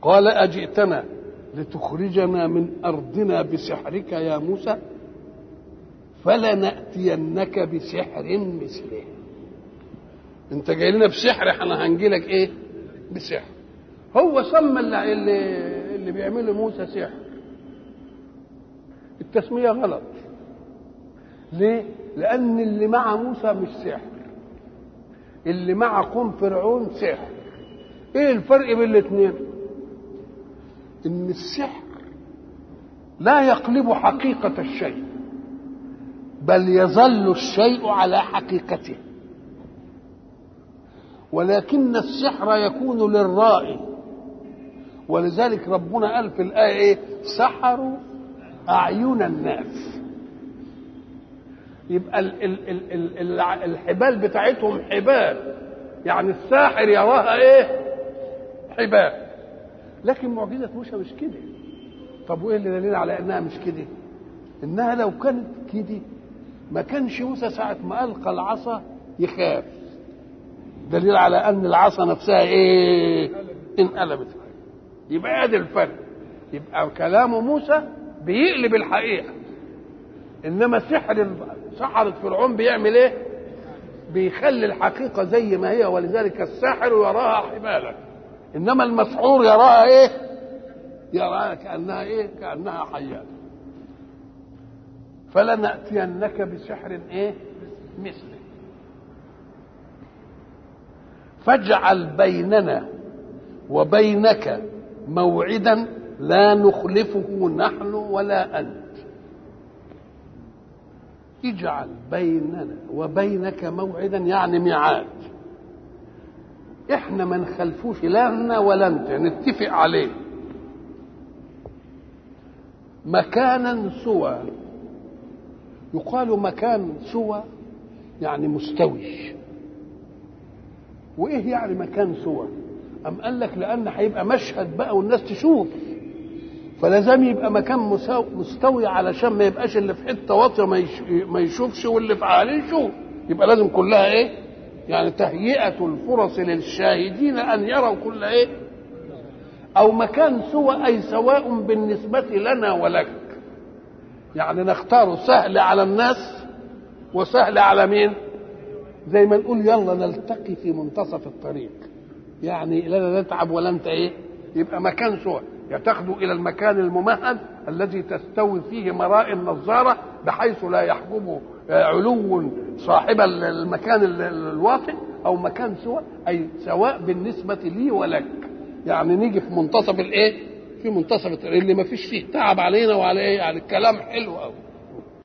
قال اجئتنا لتخرجنا من ارضنا بسحرك يا موسى فلناتينك بسحر مثله انت جاي لنا بسحر احنا هنجي لك ايه بسحر هو سمى اللي, اللي, اللي بيعمله موسى سحر التسميه غلط ليه لان اللي مع موسى مش سحر اللي مع قوم فرعون سحر ايه الفرق بين الاثنين ان السحر لا يقلب حقيقه الشيء بل يظل الشيء على حقيقته ولكن السحر يكون للرائي ولذلك ربنا قال في الآية إيه سحروا أعين الناس يبقى ال ال ال ال ال الحبال بتاعتهم حبال يعني الساحر يراها ايه حبال لكن معجزة موسى مش كده طب وايه اللي دليل على انها مش كده انها لو كانت كده ما كانش موسى ساعة ما ألقى العصا يخاف دليل على أن العصا نفسها إيه؟ انقلبت يبقى ادي الفرق يبقى كلام موسى بيقلب الحقيقة إنما سحر سحرة فرعون بيعمل إيه؟ بيخلي الحقيقة زي ما هي ولذلك الساحر يراها حبالا إنما المسحور يراها إيه؟ يراها كأنها إيه؟ كأنها حيات فلنأتينك بسحر ايه مثله فاجعل بيننا وبينك موعدا لا نخلفه نحن ولا انت اجعل بيننا وبينك موعدا يعني ميعاد احنا ما نخلفوش لا احنا ولا انت نتفق عليه مكانا سوى يقال مكان سوى يعني مستوي وايه يعني مكان سوى ام قال لك لان هيبقى مشهد بقى والناس تشوف فلازم يبقى مكان مستوي علشان ما يبقاش اللي في حته واطيه ما يشوفش واللي في عالي يشوف يبقى لازم كلها ايه يعني تهيئه الفرص للشاهدين ان يروا كل ايه او مكان سوى اي سواء بالنسبه لنا ولك يعني نختاره سهل على الناس وسهل على مين زي ما نقول يلا نلتقي في منتصف الطريق يعني لا نتعب ولا انت ايه يبقى مكان سوى يا تاخذوا الى المكان الممهد الذي تستوي فيه مراء النظاره بحيث لا يحجب علو صاحب المكان الواطئ او مكان سوى اي سواء بالنسبه لي ولك يعني نيجي في منتصف الايه في منتصف الطريق اللي ما فيش فيه تعب علينا وعلى ايه يعني الكلام حلو قوي